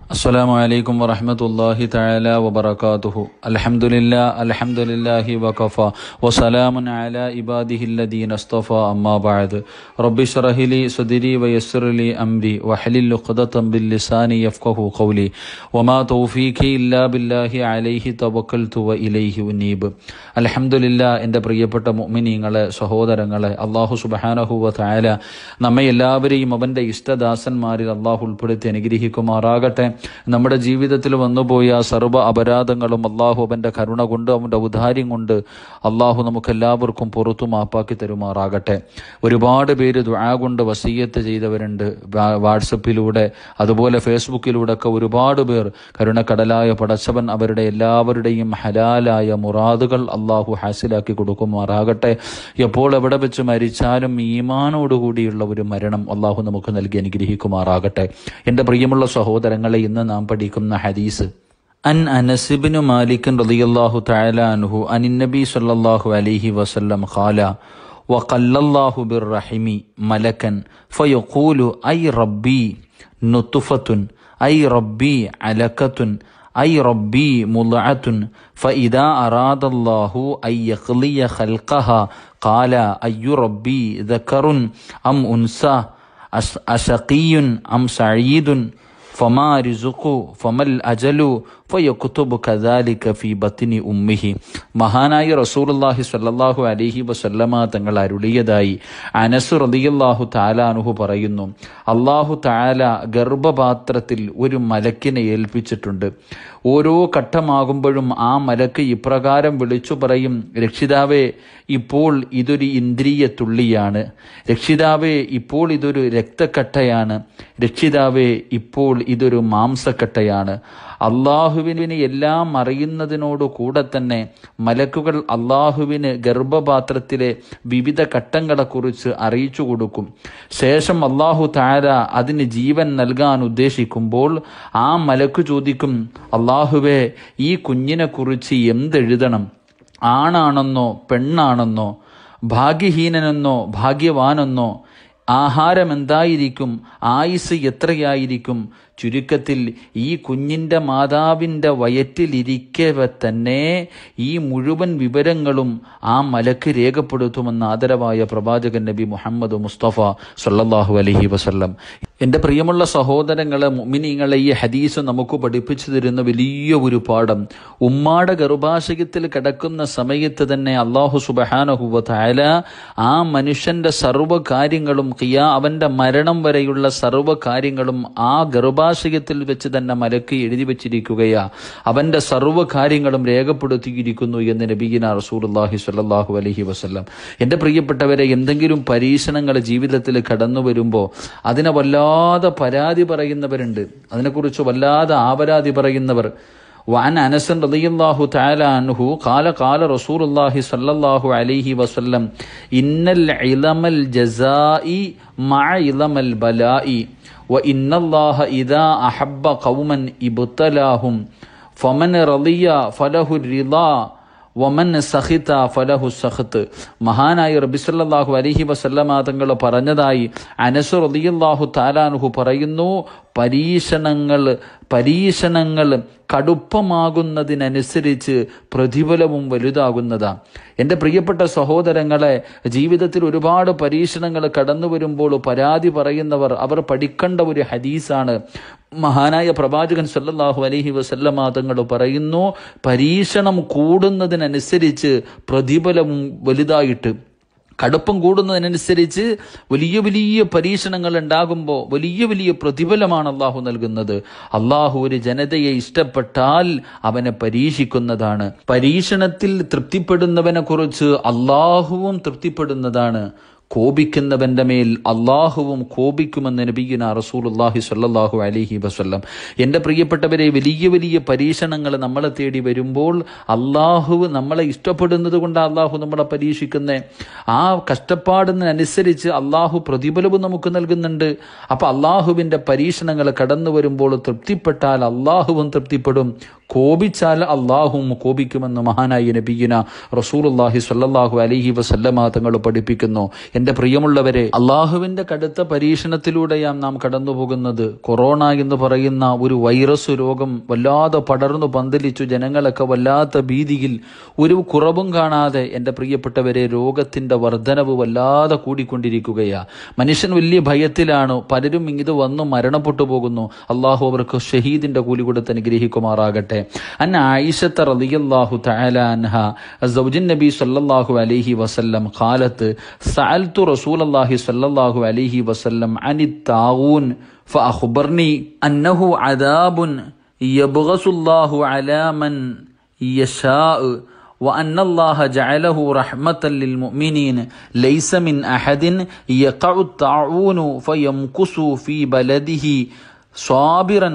السلام عليكم ورحمة الله تعالى وبركاته الحمد لله الحمد لله وكفى وسلام على عباده الذين اصطفى أما بعد رب اشرح لي صدري ويسر لي أمري واحلل عقدة باللسان يفقه قولي وما توفيقي إلا بالله عليه توكلت وإليه أنيب الحمد لله എൻ്റെ പ്രിയപ്പെട്ട മുഅ്മിനീങ്ങളെ സഹോദരങ്ങളെ അള്ളാഹു സുബ്ഹാനഹു വ തആല നമ്മെ എല്ലാവരെയും അവൻ്റെ ഇഷ്ടദാസന്മാരിൽ അള്ളാഹു ഉൾപ്പെടുത്തി അനുഗ്രഹിക്കുമാറാകട്ടെ നമ്മുടെ ജീവിതത്തിൽ വന്നുപോയ സർവ്വ അപരാധങ്ങളും അള്ളാഹു അവൻ്റെ കരുണ കൊണ്ട് അവൻ്റെ ഔദാര്യം കൊണ്ട് അള്ളാഹു നമുക്ക് എല്ലാവർക്കും പുറത്തു മാപ്പാക്കി തരുമാറാകട്ടെ ഒരുപാട് പേര് ദുആ കൊണ്ട് വസീയത്ത് ചെയ്തവരുണ്ട് വാ- വാട്സപ്പിലൂടെ അതുപോലെ ഫേസ്ബുക്കിലൂടെ ഒക്കെ ഒരുപാട് പേർ കരുണക്കടലായ പടച്ചവൻ അവരുടെ എല്ലാവരുടെയും ഹലാലായ മുറാദുകൾ അള്ളാഹു ഹാസിലാക്കി കൊടുക്കുമാറാകട്ടെ എപ്പോൾ എവിടെ വെച്ച് മരിച്ചാലും ഈമാനോടുകൂടിയുള്ള ഒരു മരണം അള്ളാഹു നമുക്ക് നൽകി അനുഗ്രഹിക്കുമാറാകട്ടെ എൻ്റെ പ്രിയമുള്ള സഹോദരങ്ങളെ ഇന്ന് നാം പഠിക്കുന്ന ഹദീസ് അൻ അനസിബിനു മാലിക്കൻ റളിയല്ലാഹു തആല അൻഹു അനിൻ നബി സല്ലല്ലാഹു അലൈഹി വസല്ലം ഖാല وقل الله بالرحم ملكا فيقول أي ربي نطفة أي ربي علكة أي ربي مضعة فإذا أراد الله أن يقضي خلقها قال أي ربي ذكر أم أنثى أش- أشقي أم سعيد فما رزق فما الأجل فيكتب كذلك في بطن أمه മഹാനായ റസൂലുള്ളാഹി സ്വല്ലല്ലാഹു അലൈഹി വസല്ലമ തങ്ങൾ അരുളിയതായി അനസ് റളിയല്ലാഹു താലാനുഹു പറയുന്നു അള്ളാഹു താല ഗർഭപാത്രത്തിൽ ഒരു മലക്കിനെ ഏൽപ്പിച്ചിട്ടുണ്ട് ഓരോ ഘട്ടമാകുമ്പോഴും ആ മലക്ക് ഇപ്രകാരം വിളിച്ചു പറയും രക്ഷിതാവേ ഇപ്പോൾ ഇതൊരു ഇന്ദ്രിയ തുള്ളിയാണ് രക്ഷിതാവേ ഇപ്പോൾ ഇതൊരു രക്തക്കട്ടയാണ് രക്ഷിതാവേ ഇപ്പോൾ ഇതൊരു മാംസക്കട്ടയാണ് അള്ളാഹുവിനെ എല്ലാം അറിയുന്നതിനോട് കൂടെ തന്നെ മലക്കുകൾ അള്ളാഹുവിന് ഗർഭപാത്രത്തിലെ വിവിധ ഘട്ടങ്ങളെക്കുറിച്ച് അറിയിച്ചു കൊടുക്കും ശേഷം അള്ളാഹു താര അതിന് ജീവൻ നൽകാൻ ഉദ്ദേശിക്കുമ്പോൾ ആ മലക്ക് ചോദിക്കും അള്ളാഹുവെ ഈ കുഞ്ഞിനെക്കുറിച്ച് എന്തെഴുതണം ആണാണെന്നോ പെണ്ണാണെന്നോ ഭാഗ്യഹീനനെന്നോ ഭാഗ്യവാനെന്നോ ആഹാരം എന്തായിരിക്കും ആയുസ് എത്രയായിരിക്കും ചുരുക്കത്തിൽ ഈ കുഞ്ഞിൻ്റെ മാതാവിൻ്റെ വയറ്റിലിരിക്കവെ തന്നെ ഈ മുഴുവൻ വിവരങ്ങളും ആ മലക്ക് രേഖപ്പെടുത്തുമെന്ന് ആദരവായ പ്രവാചകൻ നബി മുഹമ്മദ് മുസ്തഫ സല്ലല്ലാഹു അലൈഹി വസല്ലം എൻ്റെ പ്രിയമുള്ള സഹോദരങ്ങളെ മുഅ്മിനീങ്ങളെ ഈ ഹദീസ് നമുക്ക് പഠിപ്പിച്ചു തരുന്ന വലിയ ഒരു പാഠം ഉമ്മാടെ ഗർഭാശയത്തിൽ കിടക്കുന്ന സമയത്ത് തന്നെ അള്ളാഹു സുബഹാനഹുവ താല ആ മനുഷ്യന്റെ സർവ്വ കാര്യങ്ങളും ഖിയാ അവന്റെ മരണം വരെയുള്ള സർവ്വ കാര്യങ്ങളും ആ ഗർഭാശയത്തിൽ വെച്ച് തന്നെ മലക്ക് എഴുതി വെച്ചിരിക്കുകയാ അവന്റെ സർവ്വ കാര്യങ്ങളും രേഖപ്പെടുത്തിയിരിക്കുന്നു എന്ന് നബീന റസൂലുള്ളാഹി സ്വല്ലല്ലാഹു അലൈഹി വസല്ലം എൻ്റെ പ്രിയപ്പെട്ടവരെ എന്തെങ്കിലും പരീക്ഷണങ്ങൾ ജീവിതത്തിൽ കടന്നു വരുമ്പോൾ അതിനെ വല്ലാതെ പരാതി പറയുന്നവരുണ്ട് അതിനെക്കുറിച്ച് വല്ലാതെ ആപരാതി പറയുന്നവർ وعن أنس رضي الله تعالى عنه قال قال رسول الله صلى الله عليه وسلم إن العلم الجزاء مع علم البلاء وإن الله إذا أحب قوما ابتلاهم فمن رضي فله الرضا വമൻ സഹിത ഫലഹു സഖത്ത് മഹാനായ റബിസല്ലാഹു അലഹി വസല്ലമ തങ്ങൾ പറഞ്ഞതായി അനസു റളിയല്ലാഹു താലാനുഹു പറയുന്നു പരീക്ഷണങ്ങൾ പരീക്ഷണങ്ങൾ കടുപ്പമാകുന്നതിനനുസരിച്ച് പ്രതിഫലവും വലുതാകുന്നതാ എൻ്റെ പ്രിയപ്പെട്ട സഹോദരങ്ങളെ ജീവിതത്തിൽ ഒരുപാട് പരീക്ഷണങ്ങൾ കടന്നു വരുമ്പോൾ പരാതി പറയുന്നവർ അവർ പഠിക്കേണ്ട ഒരു ഹദീസാണ് മഹാനായ പ്രവാചകൻ സല്ലല്ലാഹു അലൈഹി വസല്ലമ തങ്ങൾ പറയുന്നു പരീക്ഷണം കൂടുന്നതിനനുസരിച്ച് പ്രതിഫലവും വലുതായിട്ട് കടുപ്പം കൂടുന്നതിനനുസരിച്ച് വലിയ വലിയ പരീക്ഷണങ്ങൾ ഉണ്ടാകുമ്പോൾ വലിയ വലിയ പ്രതിഫലമാണ് അള്ളാഹു നൽകുന്നത് അള്ളാഹു ഒരു ജനതയെ ഇഷ്ടപ്പെട്ടാൽ അവനെ പരീക്ഷിക്കുന്നതാണ് പരീക്ഷണത്തിൽ തൃപ്തിപ്പെടുന്നവനെ കുറിച്ച് അള്ളാഹുവും തൃപ്തിപ്പെടുന്നതാണ് കോപിക്കുന്നവന്റെ മേൽ അള്ളാഹുവും കോപിക്കുമെന്ന് നബിയുന റസൂലുള്ളാഹി സ്വല്ലല്ലാഹു അലൈഹി വസല്ലം എൻ്റെ പ്രിയപ്പെട്ടവരെ വലിയ വലിയ പരീക്ഷണങ്ങൾ നമ്മളെ തേടി വരുമ്പോൾ അള്ളാഹു നമ്മളെ ഇഷ്ടപ്പെടുന്നത് കൊണ്ട് അള്ളാഹു നമ്മളെ പരീക്ഷിക്കുന്നേ ആ കഷ്ടപ്പാടുന്നതിനനുസരിച്ച് അള്ളാഹു പ്രതിഫലവും നമുക്ക് നൽകുന്നുണ്ട് അപ്പൊ അള്ളാഹുവിൻ്റെ പരീക്ഷണങ്ങൾ കടന്നു വരുമ്പോൾ തൃപ്തിപ്പെട്ടാൽ അള്ളാഹുവും തൃപ്തിപ്പെടും കോപിച്ചാൽ അള്ളാഹും കോപിക്കുമെന്ന് മഹാനായ നബിയിന റസൂലുള്ളാഹി സ്വല്ലല്ലാഹു അലൈഹി വസല്ലമ തങ്ങൾ പഠിപ്പിക്കുന്നു എൻ്റെ പ്രിയമുള്ളവരെ അള്ളാഹുവിൻ്റെ കടുത്ത പരീക്ഷണത്തിലൂടെയാണ് നാം കടന്നു പോകുന്നത് കൊറോണ എന്ന് പറയുന്ന ഒരു വൈറസ് രോഗം വല്ലാതെ പടർന്നു പന്തലിച്ചു ജനങ്ങളൊക്കെ വല്ലാത്ത ഭീതിയിൽ ഒരു കുറവും കാണാതെ എൻ്റെ പ്രിയപ്പെട്ടവരെ രോഗത്തിൻ്റെ വർധനവ് വല്ലാതെ കൂടിക്കൊണ്ടിരിക്കുകയാ മനുഷ്യൻ വലിയ ഭയത്തിലാണ് പലരും ഇത് വന്നു മരണപ്പെട്ടു പോകുന്നു അള്ളാഹു അവർക്ക് ഷഹീദിന്റെ കൂലി കൊടുത്ത് അനുഗ്രഹിക്കുമാറാകട്ടെ അന്ന ആയിഷത്ത റളിയല്ലാഹു തആല അൻഹ സൗജൻ നബി സല്ലല്ലാഹു അലൈഹി വസല്ലം ഖാലത്ത് സഅൽതു റസൂലല്ലാഹി സല്ലല്ലാഹു അലൈഹി വസല്ലം അനി താഊൻ فأخبرني أنه عذاب يبغس الله على من يشاء وأن الله جعله رحمة للمؤمنين ليس من أحد يقع الطاعون فيمكث في بلده صابرا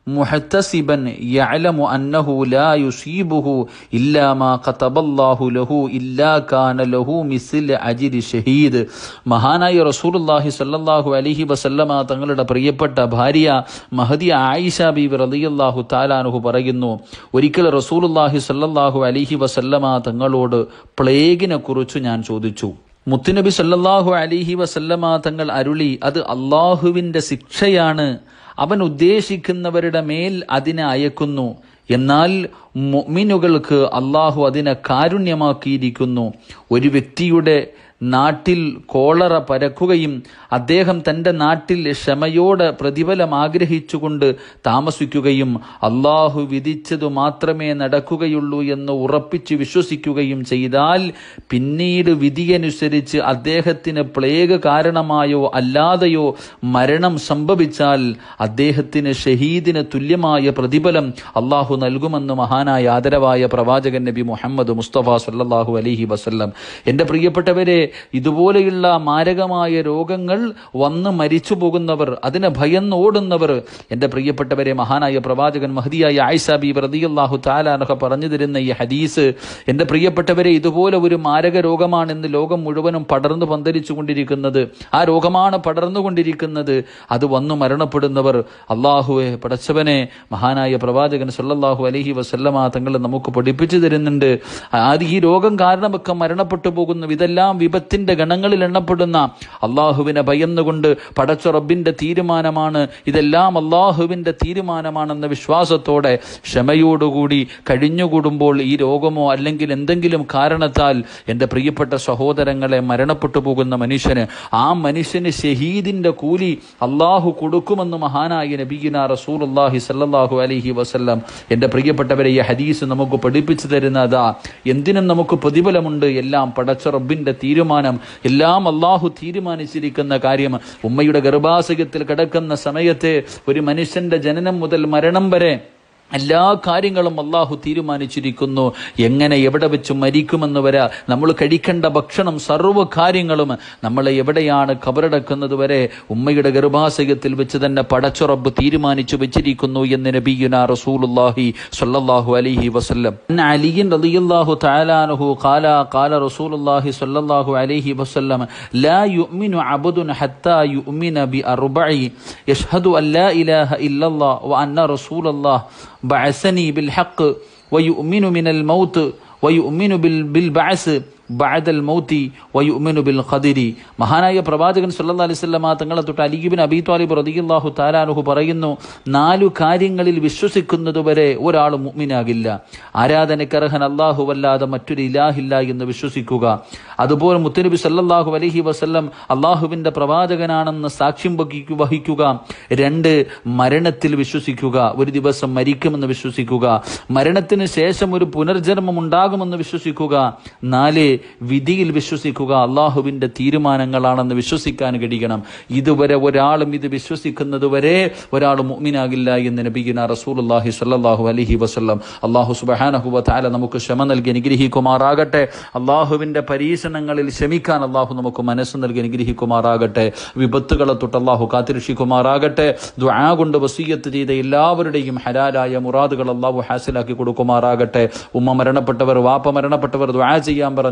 محتسبا يعلم أنه لا يصيبه إلا ما كتب الله له إلا كان له مثل أجر شهيد മഹാനായ റസൂലുള്ളാഹി സ്വല്ലല്ലാഹു അലൈഹി വസല്ലമ തങ്ങളുടെ പ്രിയപ്പെട്ട ഭാര്യ മഹദി ആയിഷ ബീബി റളിയല്ലാഹു താലാനുഹു പറയുന്നു ഒരിക്കൽ റസൂലുള്ളാഹി സ്വല്ലല്ലാഹു അലൈഹി വസല്ലമ തങ്ങളോട് പ്ലേഗിനെ കുറിച്ച് ഞാൻ ചോദിച്ചു മുത്തുനബി സല്ലല്ലാഹു അലൈഹി വസല്ലമ തങ്ങൾ അരുളി അത് അള്ളാഹുവിൻ്റെ ശിക്ഷയാണ് അവൻ ഉദ്ദേശിക്കുന്നവരുടെ മേൽ അതിനെ അയക്കുന്നു എന്നാൽ മുഅ്മിനുകൾക്ക് അള്ളാഹു അതിനെ കാരുണ്യമാക്കിയിരിക്കുന്നു ഒരു വ്യക്തിയുടെ നാട്ടിൽ കോളറ പരക്കുകയും അദ്ദേഹം തൻ്റെ നാട്ടിൽ ക്ഷമയോടെ പ്രതിഫലം ആഗ്രഹിച്ചുകൊണ്ട് താമസിക്കുകയും അള്ളാഹു വിധിച്ചതു മാത്രമേ നടക്കുകയുള്ളൂ എന്ന് ഉറപ്പിച്ച് വിശ്വസിക്കുകയും ചെയ്താൽ പിന്നീട് വിധിയനുസരിച്ച് അദ്ദേഹത്തിന് പ്ലേഗ് കാരണമായോ അല്ലാതെയോ മരണം സംഭവിച്ചാൽ അദ്ദേഹത്തിന് ഷഹീദിന് തുല്യമായ പ്രതിഫലം അള്ളാഹു നൽകുമെന്ന് മഹാനായ ആദരവായ പ്രവാചകൻ നബി മുഹമ്മദ് മുസ്തഫ സല്ലല്ലാഹു അലൈഹി വസല്ലം എൻ്റെ പ്രിയപ്പെട്ടവരെ ഇതുപോലെയുള്ള മാരകമായ രോഗങ്ങൾ വന്ന് മരിച്ചു പോകുന്നവർ അതിനെ ഭയന്ന് ഓടുന്നവർ എൻ്റെ പ്രിയപ്പെട്ടവരെ മഹാനായ പ്രവാചകൻ മഹദിയായ ആയിഷ ബി റളിയല്ലാഹു താലാനൊക്കെ പറഞ്ഞു തരുന്ന ഈ ഹദീസ് എൻ്റെ പ്രിയപ്പെട്ടവരെ ഇതുപോലെ ഒരു മാരക രോഗമാണെന്ന് ലോകം മുഴുവനും പടർന്നു പന്തലിച്ചു കൊണ്ടിരിക്കുന്നത് ആ രോഗമാണ് പടർന്നുകൊണ്ടിരിക്കുന്നത് അത് വന്നു മരണപ്പെടുന്നവർ അള്ളാഹുവെ പടച്ചവനെ മഹാനായ പ്രവാചകൻ സല്ലല്ലാഹു അലൈഹി വസല്ലമ തങ്ങൾ നമുക്ക് പഠിപ്പിച്ചു തരുന്നുണ്ട് അത് ഈ രോഗം കാരണമൊക്കെ മരണപ്പെട്ടു പോകുന്നു ഇതെല്ലാം വിപത്തിന്റെ ഗണങ്ങളിൽ എണ്ണപ്പെടുന്ന അള്ളാഹുവിനെ ഭയന്നുകൊണ്ട് പടച്ച റബ്ബിന്റെ തീരുമാനമാണ് ഇതെല്ലാം അള്ളാഹുവിന്റെ തീരുമാനമാണെന്ന വിശ്വാസത്തോടെ ക്ഷമയോടുകൂടി കഴിഞ്ഞുകൂടുമ്പോൾ ഈ രോഗമോ അല്ലെങ്കിൽ എന്തെങ്കിലും കാരണത്താൽ എൻ്റെ പ്രിയപ്പെട്ട സഹോദരങ്ങളെ മരണപ്പെട്ടു പോകുന്ന മനുഷ്യന് ആ മനുഷ്യന് ഷഹീദിന്റെ കൂലി അള്ളാഹു കൊടുക്കുമെന്ന് മഹാനായ നബീന റസൂലുള്ളാഹി സല്ലല്ലാഹു അലൈഹി വസല്ലം എൻ്റെ പ്രിയപ്പെട്ടവരെ ഈ ഹദീസ് നമുക്ക് പഠിപ്പിച്ചു തരുന്നതാ എന്തിനും നമുക്ക് പ്രതിഫലമുണ്ട് എല്ലാം പടച്ച റബ്ബിന്റെ തീരുമാനം എല്ലാം അള്ളാഹു തീരുമാനിച്ചിരിക്കുന്ന കാര്യം ഉമ്മയുടെ ഗർഭാശയത്തിൽ കിടക്കുന്ന സമയത്ത് ഒരു മനുഷ്യന്റെ ജനനം മുതൽ മരണം വരെ എല്ലാ കാര്യങ്ങളും അള്ളാഹു തീരുമാനിച്ചിരിക്കുന്നു എങ്ങനെ എവിടെ വെച്ച് മരിക്കുമെന്ന് വരെ നമ്മൾ കഴിക്കേണ്ട ഭക്ഷണം സർവ്വ കാര്യങ്ങളും നമ്മളെ എവിടെയാണ് കബറടക്കുന്നത് വരെ ഉമ്മയുടെ ഗർഭാശയത്തിൽ വെച്ച് തന്നെ പടച്ചുറബ് തീരുമാനിച്ചു വെച്ചിരിക്കുന്നു എന്ന് നബിയുന റസൂലുള്ളാഹി സ്വല്ലല്ലാഹു അലൈഹി വസല്ലം അൻ അലിയൻ റളിയല്ലാഹു തആല അൻഹു ഖാല ഖാല റസൂലുള്ളാഹി സ്വല്ലല്ലാഹു അലൈഹി വസല്ലം ലാ യുഅ്മിനു അബ്ദുൻ ഹത്താ യുഅ്മിന ബി അർബഇ യഷ്ഹദു അൻ ലാ ഇലാഹ ഇല്ലല്ലാഹ് വ അന്ന റസൂലല്ലാഹ് بعثني بالحق ويؤمن من الموت ويؤمن بال- بالبعث بعد الموت ويؤمن بالقدر മഹാനായ പ്രവാചകൻ സല്ലല്ലാഹു അലൈഹി വസല്ലമ തങ്ങളെ തൊട്ട് അലിബിൻ അബി ത്വാലിബ് റളിയല്ലാഹു താലാനുഹു പറയുന്നു നാലു കാര്യങ്ങളിൽ വിശ്വസിക്കുന്നതുവരെ ഒരാൾ മുഅ്മിനാകില്ല ആരാധനക്കർഹൻ അല്ലാഹു വല്ലാതെ മറ്റൊരു ഇലാഹില്ല എന്ന് വിശ്വസിക്കുക അതുപോലെ മുത്തനബി സല്ലല്ലാഹു അലൈഹി വസല്ലം അള്ളാഹുവിന്റെ പ്രവാചകനാണെന്ന് സാക്ഷ്യം വഹിക്കു- വഹിക്കുക രണ്ട് മരണത്തിൽ വിശ്വസിക്കുക ഒരു ദിവസം മരിക്കുമെന്ന് വിശ്വസിക്കുക മരണത്തിന് ശേഷം ഒരു പുനർജന്മം ഉണ്ടാകുമെന്ന് വിശ്വസിക്കുക നാല് വിധിയിൽ വിശ്വസിക്കുക അള്ളാഹുവിന്റെ തീരുമാനങ്ങളാണെന്ന് വിശ്വസിക്കാൻ കഴിയണം ഇതുവരെ ഒരാളും ഇത് വിശ്വസിക്കുന്നത് വരെ ഒരാൾ മുഅ്മിനാകില്ല എന്ന് നബിഗിന റസൂലുള്ളാഹി സ്വല്ലല്ലാഹു അലൈഹി വസല്ലം അള്ളാഹു സുബ്ഹാനഹു വ തആല നമുക്ക് ക്ഷമ നൽകി അനുഗ്രഹിക്കുമാറാകട്ടെ അള്ളാഹുവിന്റെ പരീക്ഷണങ്ങളിൽ ക്ഷമിക്കാൻ അള്ളാഹു നമുക്ക് മനസ്സ് നൽകി അനുഗ്രഹിക്കുമാറാകട്ടെ വിപത്തുകളെ തൊട്ട് അള്ളാഹു കാത്തിരക്ഷിക്കുമാറാകട്ടെ ദുആ കൊണ്ട് വസീയത്ത് ചെയ്ത എല്ലാവരുടെയും ഹലാലായ മുറാദുകൾ അള്ളാഹു ഹാസിലാക്കി കൊടുക്കുമാറാകട്ടെ ഉമ്മ മരണപ്പെട്ടവർ വാപ്പ മരണപ്പെട്ടവർ ദുആ ചെയ്യാൻ പറഞ്ഞിട്ട്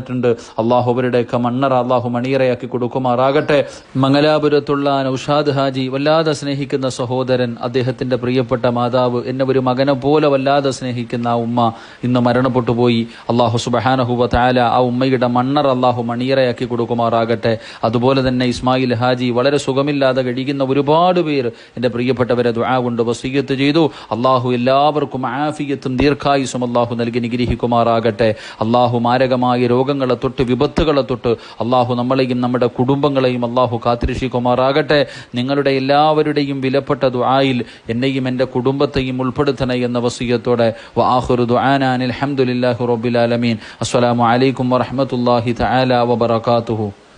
വന്നിട്ടുണ്ട് അള്ളാഹു അവരുടെയൊക്കെ മണ്ണറ അള്ളാഹു മണിയറയാക്കി കൊടുക്കുമാറാകട്ടെ മംഗലാപുരത്തുള്ള നൌഷാദ് ഹാജി വല്ലാതെ സ്നേഹിക്കുന്ന സഹോദരൻ അദ്ദേഹത്തിന്റെ പ്രിയപ്പെട്ട മാതാവ് എന്നെ ഒരു മകനെ പോലെ വല്ലാതെ സ്നേഹിക്കുന്ന ആ ഉമ്മ ഇന്ന് മരണപ്പെട്ടു പോയി അള്ളാഹു സുബഹാനഹുബ താല ആ ഉമ്മയുടെ മണ്ണർ അള്ളാഹു മണിയറയാക്കി കൊടുക്കുമാറാകട്ടെ അതുപോലെ തന്നെ ഇസ്മായിൽ ഹാജി വളരെ സുഖമില്ലാതെ കഴിയുന്ന ഒരുപാട് പേർ എൻ്റെ പ്രിയപ്പെട്ടവരെ ദുആ കൊണ്ട് വസീയത്ത് ചെയ്തു അള്ളാഹു എല്ലാവർക്കും ആഫിയത്തും ദീർഘായുസും അള്ളാഹു നൽകി നിഗ്രഹിക്കുമാറാകട്ടെ അള്ളാഹു മാരകമായ രോഗങ്ങളെ തൊട്ട് വിപത്തുകളെ തൊട്ട് അള്ളാഹു നമ്മളെയും നമ്മുടെ കുടുംബങ്ങളെയും അള്ളാഹു കാത്തിരക്ഷിക്കുമാറാകട്ടെ നിങ്ങളുടെ എല്ലാവരുടെയും വിലപ്പെട്ട ദുആയിൽ എന്നെയും എൻ്റെ കുടുംബത്തെയും ഉൾപ്പെടുത്തണേ എന്ന വസീയത്തോടെ വആഖിറു ദുആനാൻ അൽഹംദുലില്ലാഹി റബ്ബിൽ ആലമീൻ അസ്സലാമു അലൈക്കും വറഹ്മത്തുള്ളാഹി തആല വബറകാതുഹു